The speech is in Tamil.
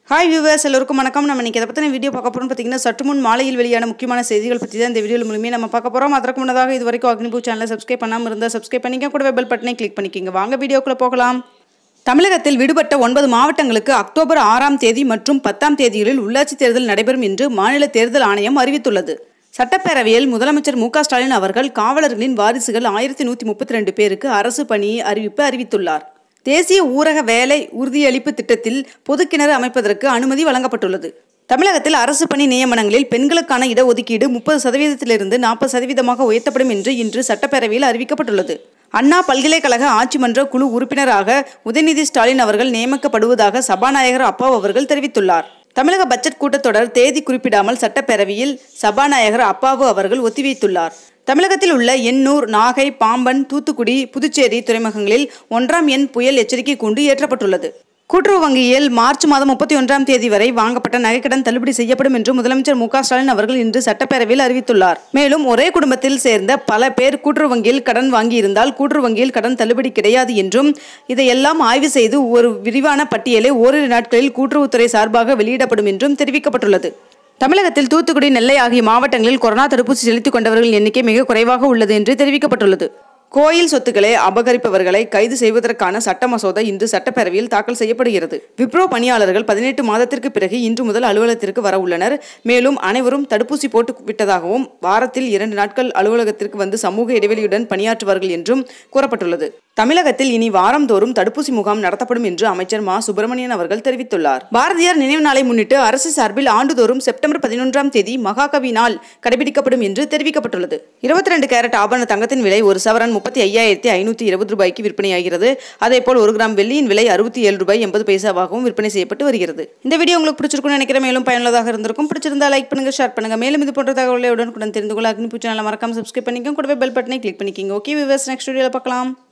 ஹாய் வியூவர்ஸ் எல்லோருக்கும் வணக்கம் நம்ம இன்னைக்கு இதை பற்றின வீடியோ பார்க்க போகிறோம் பார்த்தீங்கன்னா சற்று முன் மாலையில் வெளியான முக்கியமான செய்திகள் பற்றி தான் இந்த வீடியோ மூலமே நம்ம பார்க்க போகிறோம் அதற்கு முன்னதாக இது வரைக்கும் அக்னிபூ சேனலை சப்ஸ்கிரைப் பண்ணாமல் இருந்தால் சப்ஸ்கிரைப் பண்ணிக்க கூட பெல் பட்டனை கிளிக் பண்ணிக்கோங்க வாங்க வீடியோக்குள்ளே போகலாம் தமிழகத்தில் விடுபட்ட ஒன்பது மாவட்டங்களுக்கு அக்டோபர் ஆறாம் தேதி மற்றும் பத்தாம் தேதிகளில் உள்ளாட்சி தேர்தல் நடைபெறும் என்று மாநில தேர்தல் ஆணையம் அறிவித்துள்ளது சட்டப்பேரவையில் முதலமைச்சர் மு க ஸ்டாலின் அவர்கள் காவலர்களின் வாரிசுகள் ஆயிரத்தி நூற்றி முப்பத்தி ரெண்டு பேருக்கு அரசு பணியை அறிவிப்பு அறிவித்துள்ளார் தேசிய ஊரக வேலை உறுதியளிப்பு திட்டத்தில் பொதுக்கிணறு அமைப்பதற்கு அனுமதி வழங்கப்பட்டுள்ளது தமிழகத்தில் அரசு பணி நியமனங்களில் பெண்களுக்கான இடஒதுக்கீடு முப்பது சதவீதத்திலிருந்து நாற்பது சதவீதமாக உயர்த்தப்படும் என்று இன்று சட்டப்பேரவையில் அறிவிக்கப்பட்டுள்ளது அண்ணா பல்கலைக்கழக ஆட்சிமன்ற குழு உறுப்பினராக உதயநிதி ஸ்டாலின் அவர்கள் நியமிக்கப்படுவதாக சபாநாயகர் அப்பாவு அவர்கள் தெரிவித்துள்ளார் தமிழக பட்ஜெட் கூட்டத்தொடர் தேதி குறிப்பிடாமல் சட்டப்பேரவையில் சபாநாயகர் அப்பாவு அவர்கள் ஒத்திவைத்துள்ளார் தமிழகத்தில் உள்ள எண்ணூர் நாகை பாம்பன் தூத்துக்குடி புதுச்சேரி துறைமுகங்களில் ஒன்றாம் எண் புயல் எச்சரிக்கை கூண்டு ஏற்றப்பட்டுள்ளது கூட்டுறவு வங்கியில் மார்ச் மாதம் முப்பத்தி ஒன்றாம் தேதி வரை வாங்கப்பட்ட நகைக்கடன் தள்ளுபடி செய்யப்படும் என்று முதலமைச்சர் மு க ஸ்டாலின் அவர்கள் இன்று சட்டப்பேரவையில் அறிவித்துள்ளார் மேலும் ஒரே குடும்பத்தில் சேர்ந்த பல பேர் கூட்டுறவு வங்கியில் கடன் வாங்கியிருந்தால் கூட்டுறவு வங்கியில் கடன் தள்ளுபடி கிடையாது என்றும் இதையெல்லாம் ஆய்வு செய்து ஒரு விரிவான பட்டியலை ஓரிரு நாட்களில் கூட்டுறவுத்துறை சார்பாக வெளியிடப்படும் என்றும் தெரிவிக்கப்பட்டுள்ளது தமிழகத்தில் தூத்துக்குடி நெல்லை ஆகிய மாவட்டங்களில் கொரோனா தடுப்பூசி செலுத்திக் கொண்டவர்களின் எண்ணிக்கை மிக குறைவாக உள்ளது என்று தெரிவிக்கப்பட்டுள்ளது கோயில் சொத்துக்களை அபகரிப்பவர்களை கைது செய்வதற்கான சட்ட மசோதா இன்று சட்டப்பேரவையில் தாக்கல் செய்யப்படுகிறது விப்ரோ பணியாளர்கள் பதினெட்டு மாதத்திற்கு பிறகு இன்று முதல் அலுவலகத்திற்கு வர உள்ளனர் மேலும் அனைவரும் தடுப்பூசி போட்டு விட்டதாகவும் வாரத்தில் இரண்டு நாட்கள் அலுவலகத்திற்கு வந்து சமூக இடைவெளியுடன் பணியாற்றுவார்கள் என்றும் கூறப்பட்டுள்ளது தமிழகத்தில் இனி வாரந்தோறும் தடுப்பூசி முகாம் நடத்தப்படும் என்று அமைச்சர் மா சுப்பிரமணியன் அவர்கள் தெரிவித்துள்ளார் பாரதியார் நினைவு நாளை முன்னிட்டு அரசு சார்பில் ஆண்டுதோறும் செப்டம்பர் பதினொன்றாம் தேதி மகாகவி நாள் கடைபிடிக்கப்படும் என்று தெரிவிக்கப்பட்டுள்ளது இருபத்தி ரெண்டு கேரட் ஆபரண தங்கத்தின் விலை ஒரு சவரன் முப்பத்தி ஐயாயிரத்தி ஐநூற்றி இருபது ரூபாய்க்கு விற்பனையாகிறது அதேபோல் ஒரு கிராம் வெள்ளியின் விலை அறுபத்தி ஏழு ரூபாய் எண்பது பைசாவாகவும் விற்பனை செய்யப்பட்டு வருகிறது இந்த வீடியோ உங்களுக்கு பிடிச்சிருக்கும்னு நினைக்கிறேன் மேலும் பயனுள்ளதாக இருந்திருக்கும் பிடிச்சிருந்தா லைக் பண்ணுங்க ஷேர் பண்ணுங்க மேலும் இது போன்ற தகவலை உடனுக்குடன் தெரிந்து கொள்ள அக்னி பூ சேனலை மறக்காம சப்ஸ்கிரைப் பண்ணிக்கோங்க கூடவே பெல் பட்டனை கிளிக் பண்ணிக்கோங்க ஓகே விவர்ஸ் நெக்ஸ்ட் வீடியோவில் பார்க்கலாம்